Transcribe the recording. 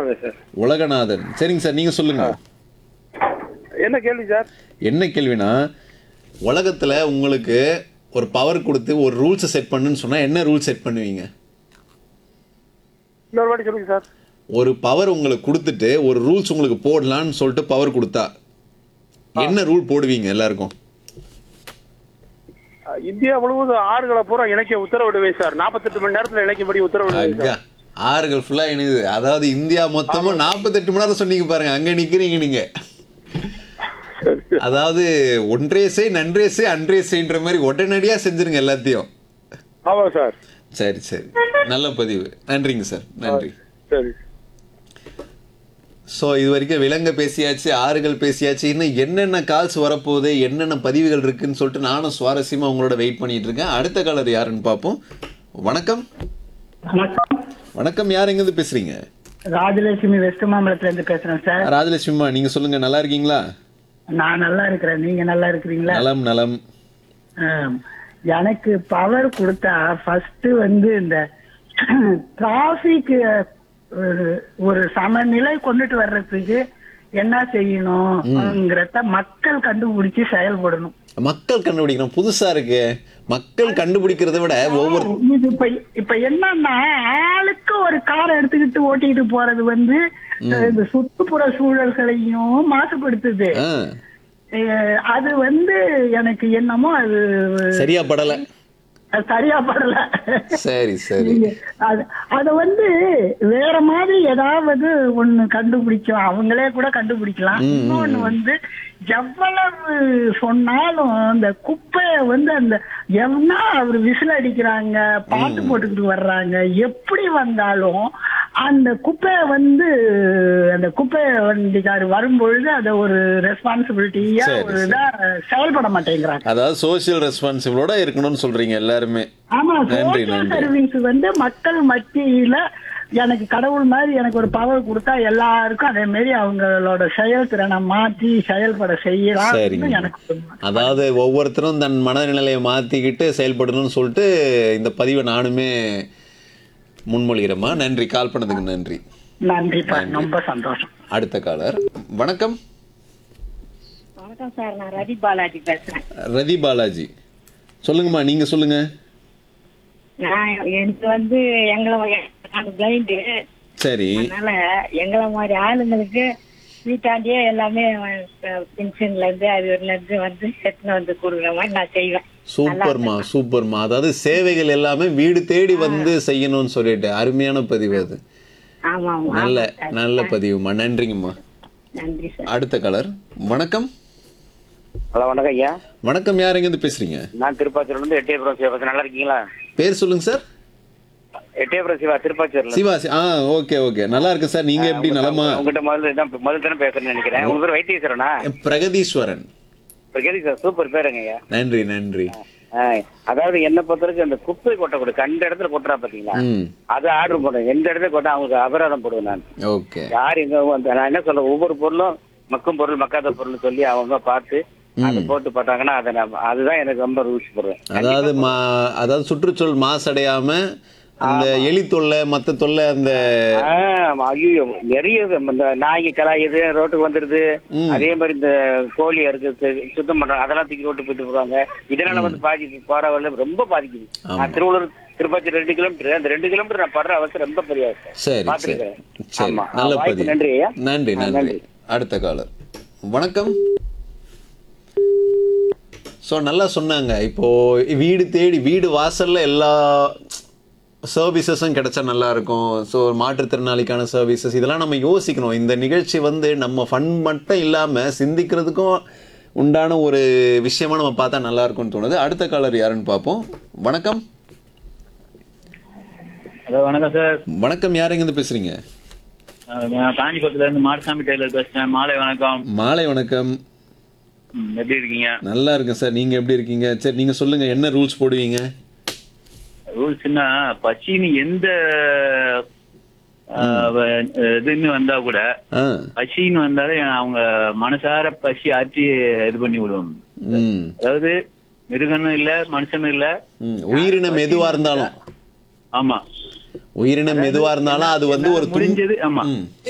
Ulaganathan sir Ulaganathan சரிங்க sir நீங்க சொல்லுங்க என்ன கேள்வி சார் என்ன கேள்வினா உலகத்துல உங்களுக்கு ஒரு பவர் கொடுத்து ஒரு ரூல்ஸை செட் பண்ணுன்னு சொன்னா என்ன ரூல் செட் பண்ணுவீங்க இன்னொரு வாட்டி சொல்லுங்க சார் ஒரு பவர் உங்களுக்கு கொடுத்துட்டு ஒரு ரூல்ஸ் உங்களுக்கு போடலான்னு சொல்லிட்டு பவர் கொடுத்தா என்ன ரூல் போடுவீங்க எல்லாருக்கும் அஹ், இந்தியா முழுவதும் ஆறுகளை பூரா இணைக்க உத்தரவிடுவேன் சார் நாற்பத்தெட்டு மணி நேரத்தில் இணைக்கும்படி உத்தரவிடுவேன் ஐயா சார் ஆறுகள் ஃபுல்லா இணையுது அதாவது இந்தியா மொத்தமும் நாற்பத்தெட்டு மணி நேரம் சொன்னீங்க பாருங்க அங்க நிக்கிறீங்க நீங்க அதாவது ஒன்றே செய் நன்றே செய் அன்றே செய்ன்ற மாதிரி உடனடியா செஞ்சிருங்க எல்லாத்தையும் ஆமாம் சார் சரி சரி நல்ல பதிவு நன்றிங்க சார் நன்றி சரி ஸோ இது வரைக்கும் விலங்க பேசியாச்சு ஆறுகள் பேசியாச்சு இன்னும் என்னென்ன கால்ஸ் வரப்போகுது என்னென்ன பதிவுகள் இருக்குன்னு சொல்லிட்டு நானும் சுவாரஸ்யமா உங்களோட வெயிட் பண்ணிட்டு இருக்கேன் அடுத்த காலர் யாருன்னு பார்ப்போம் வணக்கம் வணக்கம் வணக்கம் யார் எங்கேருந்து பேசுறீங்க ராஜலட்சுமி வெஸ்ட் மாம்பலத்துல இருந்து பேசுறேன் சார் ராஜலட்சுமிமா நீங்க சொல்லுங்க நல்லா இருக்கீங்களா நான் நல்லா இருக்கிறேன் நீங்க நல்லா இருக்கிறீங்களா நலம் நலம் ஆம். எனக்கு பவர் கொடுத்தா ஃபர்ஸ்ட் வந்து இந்த டிராபிக் ஒரு சமநிலை கொண்டுட்டு வர்றதுக்கு என்ன செய்யணும்ங்கிறத மக்கள் கண்டுபிடிச்சு செயல்படணும் மக்கள் கண்டுபிடிக்கணும் புதுசா இருக்கு மக்கள் கண்டுபிடிக்கிறத விட ஒவ்வொரு இது இப்ப இப்ப என்னன்னா ஆளுக்கு ஒரு காரை எடுத்துக்கிட்டு ஓட்டிட்டு போறது வந்து இந்த சுற்றுப்புற சூழல்களையும் மாசுபடுத்துது ஆ, அஹ் அது வந்து எனக்கு என்னமோ அது சரியா படல அது சரியா படல சரி சரி நீங்க அது அத வந்து வேற மாதிரி ஏதாவது ஒண்ணு கண்டுபிடிக்கலாம் அவங்களே கூட கண்டுபிடிக்கலாம் இன்னொன்னு வந்து எவ்வளவு சொன்னாலும் அந்த குப்பைய வந்து அந்த எவனா அவர் விசில் அடிக்கிறாங்க பாட்டு போட்டுக்கிட்டு வர்றாங்க எப்படி வந்தாலும் அந்த குப்பைய வந்து அந்த குப்பை வண்டிக்காரு வரும்பொழுது அத ஒரு ரெஸ்பான்சிபிலிட்டியா சரி, ஒரு சரி. இதா செயல்பட மாட்டேங்கிறாங்க அதாவது சோஷியல் ரெஸ்பான்சிபிளோட இருக்கணும்னு சொல்றீங்க எல்லாருமே ஆமா நன்றி, சோசியல் நன்றி. சர்வீஸ் வந்து மக்கள் மத்தியில எனக்கு கடவுள் மாதிரி எனக்கு ஒரு பவர் கொடுத்தா எல்லாருக்கும் அதே மாதிரி அவங்களோட செயல்திறனை மாற்றி செயல்பட செய்யலாம் சரிங்க. எனக்கு தோணுது. அதாவது ஒவ்வொருத்தரும் தன் மனநிலையை மாற்றிக்கிட்டு செயல்படணும்னு சொல்லிட்டு இந்த பதிவை நானுமே முன்மொழிகிறேம்மா நன்றி கால் பண்ணதுக்கு நன்றி நன்றிப்பா ரொம்ப சந்தோஷம் அடுத்த காலர் வணக்கம் வணக்கம் சார் நான் ரவி பாலாஜி பேசுறேன் ரதி பாலாஜி சொல்லுங்கம்மா நீங்க சொல்லுங்க நான் எனக்கு வந்து எங்களை நான் பிளைண்டு சரி அதனால எங்களை மாதிரி ஆளுங்களுக்கு வீட்டாண்டியே எல்லாமே பென்ஷன்ல இருந்து அதுல இருந்து வந்து எடுத்துன்னு வந்து கொடுக்குற மாதிரி நான் செய்வேன் சூப்பர்மா சூப்பர்மா அதாவது சேவைகள் எல்லாமே வீடு தேடி வந்து செய்யணும்னு சொல்லிட்டு அருமையான பதிவு அது ஆமா ஆமா நல்ல ஆமா சார். நல்ல பதிவுமா நன்றிங்கம்மா நன்றி சார் அடுத்த கலர் வணக்கம் ஹலோ வணக்கம் ஐயா வணக்கம் யார் எங்கேருந்து பேசுறீங்க நான் திருப்பாச்சூர்ல இருந்து எட்டயபுரம் சிவா பேசுறேன் நல்லா இருக்கீங்களா பேர் சொல்லுங்க சார் எட்டயபுரம் சிவா திருப்பாச்சூர்ல சிவாசி ஆ ஓகே ஓகே நல்லா இருக்கு சார் நீங்க எப்படி நலமா உங்ககிட்ட முதல்ல தான் முதல்ல தானே பேசுறேன்னு நினைக்கிறேன் உங்க பேர் வைத்தீஸ்வரனா பிரகதீஸ்வரன் இப்ப கேள்வி சார் சூப்பர் பேருங்க ஐயா நன்றி நன்றி ஆ, அதாவது என்ன பொறுத்தவரைக்கும் அந்த குப்பை கொட்டக்கூடாது கண்ட இடத்துல கொட்டுறா பாத்தீங்களா ம் அது ஆர்டர் போடுறேன் எந்த இடத்துல கொட்டா அவங்களுக்கு அபராதம் போடுவேன் நான் ஓகே யார் எங்க வந்து நான் என்ன சொல்ல ஒவ்வொரு பொருளும் மக்கும் பொருள் மக்காத பொருள் சொல்லி அவங்க பார்த்து அதை போட்டு பார்த்தாங்கன்னா அதை நான் அதுதான் எனக்கு ரொம்ப ரூல்ஸ் போடுவேன் அதாவது மா அதாவது சுற்றுச்சூழல் மாசடையாம அந்த எலி தொல்லை மத்த தொல்லை அந்த ஆஹ் ஐயோ நிறைய இந்த நாய்க்கு கலாயுது ரோட்டுக்கு வந்துருது அதே மாதிரி இந்த கோழி அறுக்கிறது சுத்தம் பண்றாங்க அதெல்லாம் தூக்கி ரோட்டு போயிட்டு போறாங்க இதனால வந்து பாதிக்கு போற வரல ரொம்ப பாதிக்குது நான் திருவள்ளூர் திருப்பதி ரெண்டு கிலோமீட்டர் அந்த ரெண்டு கிலோமீட்டர் நான் படுற அவசரம் ரொம்ப பெரிய அவஸ்தை. சரி சரி பார்த்திருக்கிறேன். சரி ஆமா. நல்ல வாய்ப்பு பதிவு நன்றி ஐயா நன்றி ஆ, நன்றி அடுத்த காலர் வணக்கம் ஸோ நல்லா சொன்னாங்க இப்போ வீடு தேடி வீடு வாசல்ல எல்லா சர்வீசஸும் கிடைச்சா நல்லா இருக்கும் ஸோ மாற்றுத்திறனாளிக்கான சர்வீசஸ் இதெல்லாம் நம்ம யோசிக்கணும் இந்த நிகழ்ச்சி வந்து நம்ம ஃபன் மட்டும் இல்லாம சிந்திக்கிறதுக்கும் உண்டான ஒரு விஷயமா நம்ம பார்த்தா நல்லா இருக்கும்னு தோணுது அடுத்த காலர் யாருன்னு பார்ப்போம் வணக்கம் ஹலோ வணக்கம் சார் வணக்கம் யார் எங்கேருந்து பேசுறீங்க அஹ் நான் காஞ்சிபுரத்துல இருந்து மாடசாமி டெய்லர் பேசுறேன் மாலை வணக்கம் மாலை வணக்கம் ம், எப்படி இருக்கீங்க நல்லா இருக்கேன் சார் நீங்க எப்படி இருக்கீங்க சரி நீங்க சொல்லுங்க என்ன ரூல்ஸ் போடுவீங்க ரூல்ஸ்னா பசின்னு எந்த அஹ், வ- இதுன்னு வந்தா கூட ஆ பசின்னு வந்தாலே அவங்க மனசார பசி ஆற்றி இது பண்ணி விடுவோம் ம் அதாவது மிருகனும் இல்ல மனுஷனும் இல்ல ம். உயிரினம் எதுவா இருந்தாலும் ஆமா உயிரினம் எதுவா இருந்தாலும் அது வந்து ஒரு துன்ப- முடிஞ்சது ஆமா ம்.